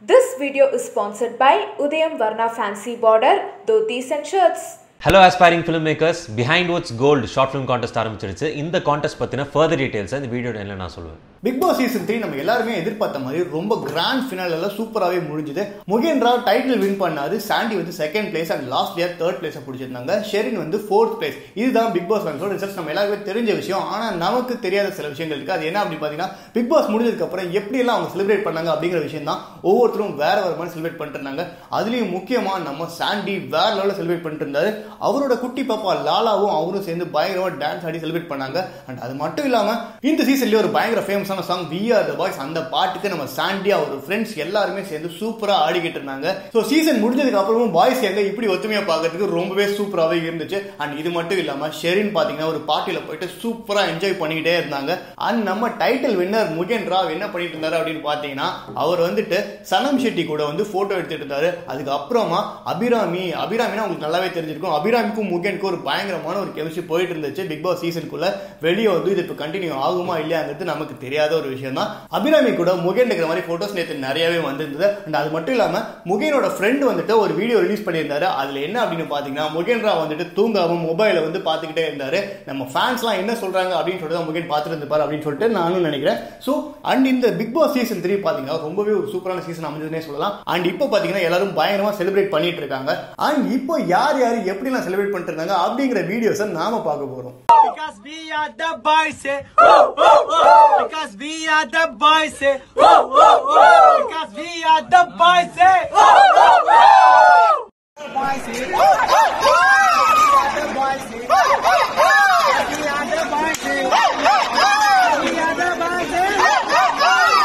This video is sponsored by Udayam Varna Fancy Border, Dhotis and Shirts. Hello aspiring filmmakers Behindwoods gold short film contest ஆரம்பிச்சிருச்சு இந்த contest பற்றின further details இந்த video என்ன நான் சொல்லுவேன் big Boss season three நம்ம எல்லாருமே எதிர்பார்த்த மாதிரி ரொம்ப கிராண்ட் ஃபினால எல்லாம் சூப்பராகவே முடிஞ்சுது முகேன் ராவ் டைட்டில் வின் பண்ணாரு சாண்டி வந்து second place and last year third பிளேஸை பிடிச்சிருந்தாங்க ஷெரின் வந்து ஃபோர்த் பிளேஸ் இதுதான் பிக் பாஸ் ஃபேன்ஸோட ரிசல்ட்ஸ் நம்ம எல்லாருமே தெரிஞ்ச விஷயம் ஆனால் நமக்கு தெரியாத சில விஷயங்கள் இருக்கு அது என்ன அப்படின்னு பார்த்தீங்கன்னா பிக் பாஸ் முடிஞ்சதுக்கு அப்புறம் எப்படியெல்லாம் அவங்க செலிப்ரேட் பண்ணாங்க அப்படிங்கிற விஷயம் தான் ஒவ்வொருத்தரும் வேற வேற மாதிரி செலிப்ரேட் பண்ணிட்டு இருந்தாங்க அதுலயும் முக்கியமா நம்ம சாண்டி வேற லெவலில் செலிப்ரேட் பண்ணிட்டு இருந்தாரு அவரோட குட்டி பாப்பா லாலாவும் அவரும் சேர்ந்து பயங்கரமா டான்ஸ் ஆடி செலிப்ரேட் பண்ணாங்க அண்ட் அது மட்டும் இல்லாம இந்த சீசன்லயே ஒரு பயங்கர ஃபேமஸான song we are the boys அந்த பாட்டுக்கு நம்ம சாண்டி அவர் ஃப்ரெண்ட்ஸ் எல்லாருமே சேர்ந்து சூப்பரா ஆடிக்கிட்டு இருந்தாங்க ஸோ சீசன் முடிஞ்சதுக்கு அப்புறமும் பாய்ஸ் எங்க இப்படி ஒத்துமையா பார்க்கறதுக்கு ரொம்பவே சூப்பராகவே இருந்துச்சு அண்ட் இது மட்டும் இல்லாம ஷெரின் பாத்தீங்கன்னா ஒரு பார்ட்டியில போயிட்டு சூப்பரா என்ஜாய் பண்ணிக்கிட்டே இருந்தாங்க அண்ட் நம்ம டைட்டில் வின்னர் முகேன் ராவ் என்ன பண்ணிட்டு இருந்தாரு அப்படின்னு பாத்தீங்கன்னா அவர் வந்துட்டு சனம் ஷெட்டி கூட வந்து போட்டோ எடுத்துட்டு இருந்தாரு அதுக்கு அப்புறமா அபிராமி அபிராமினா உங்களுக்கு நல்லாவே தெரிஞ்சிருக்கும் அபிராமிக்கும் முகேனுக்கும் ஒரு பயங்கரமான ஒரு கெமிஸ்ட்ரி போயிட்டு இருந்துச்சு பிக் பாஸ் சீசனுக்குள்ள வெளியே வந்து இது இப்போ கண்டினியூ ஆகுமா இல்லையாங்கிறது நமக்கு தெரியாத ஒரு விஷயம் தான் அபிராமி கூட முகேன் இருக்கிற மாதிரி போட்டோஸ் நேற்று நிறையவே வந்திருந்தது அண்ட் அது மட்டும் இல்லாம முகேனோட ஃப்ரெண்ட் வந்துட்டு ஒரு வீடியோ ரிலீஸ் பண்ணியிருந்தாரு அதுல என்ன அப்படின்னு பாத்தீங்கன்னா முகேன் ராவ் வந்துட்டு தூங்காம மொபைல வந்து பாத்துக்கிட்டே இருந்தாரு நம்ம ஃபேன்ஸ்லாம் என்ன சொல்றாங்க அப்படின்னு சொல்லிட்டு தான் முகேன் பார்த்துட்டு இருந்திருப்பாரு அப்படின்னு சொல்லிட்டு நானும் நினைக்கிறேன் ஸோ அண்ட் இந்த பிக் பாஸ் சீசன் த்ரீ பாத்தீங்கன்னா ரொம்பவே ஒரு சூப்பரான சீசன் அமைஞ்சதுன்னே சொல்லலாம் அண்ட் இப்போ பாத்தீங்கன்னா எல்லாரும் பயங்கரமா செலிப்ரேட் பண்ணிட்டு இருக்காங்க அண்ட் இப்போ யார் யார் எப்படிலாம் செலிப்ரேட் பண்ணிட்டு இருந்தாங்க அப்படிங்கிற வீடியோஸை நாம பார்க்க போறோம் Because we are the boys, eh? Whoa, whoa, whoa. Because we are the boys, eh? Whoa, whoa, whoa. Because we are the boys, eh? Whoa, whoa, whoa. The boys, eh? We are the boys, eh? We are the boys, eh? We are the boys, eh?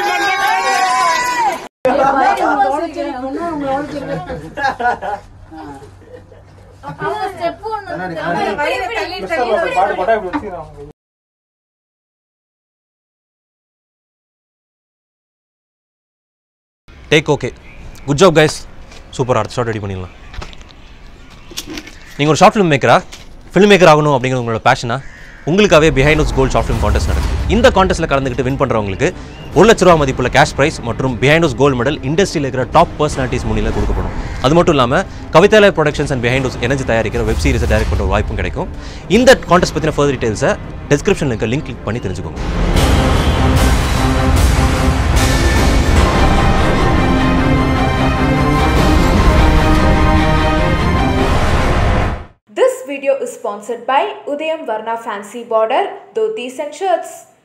அவங்க step ஒண்ணு வயிறு தள்ளி தள்ளி take okay good job guys super அடுத்த short ready பண்ணிடலாம் நீங்கள் ஒரு short film மேக்கரா ஃபிலிம் மேக்கர் ஆகணும் அப்படிங்கிறது உங்களோட பேஷனா உங்களுக்காகவே Behindwoods gold short film contest நடக்குது இந்த கான்டெஸ்ட்டில் கலந்துக்கிட்டு வின் பண்ணுறவங்களுக்கு ஒரு லட்ச ரூபா மதிப்புள்ள கேஷ் ப்ரைஸ் மற்றும் பிஹைண்ட் உஸ் கோல்டு மெடல் இண்டஸ்ட்ரியில் இருக்கிற டாப் பர்சனாலிட்டிஸ் முன்னிலை கொடுக்கப்படும் அது மட்டும் இல்லாமல் Kavithalaya productions and Behindwoods energy தயாரிக்கிற வெப் சீரிஸை டைரக்ட் பண்ணுற ஒரு வாய்ப்பும் கிடைக்கும் இந்த கான்டெஸ்ட் பற்றின ஃபர்தர் டீட்டெயில்ஸை டிஸ்கிரிப்ஷனில் இருக்க லிங்க் கிளிக் பண்ணி தெரிஞ்சுக்கோங்க This video is sponsored by Udayam Varna Fancy Border, Dhotis and Shirts.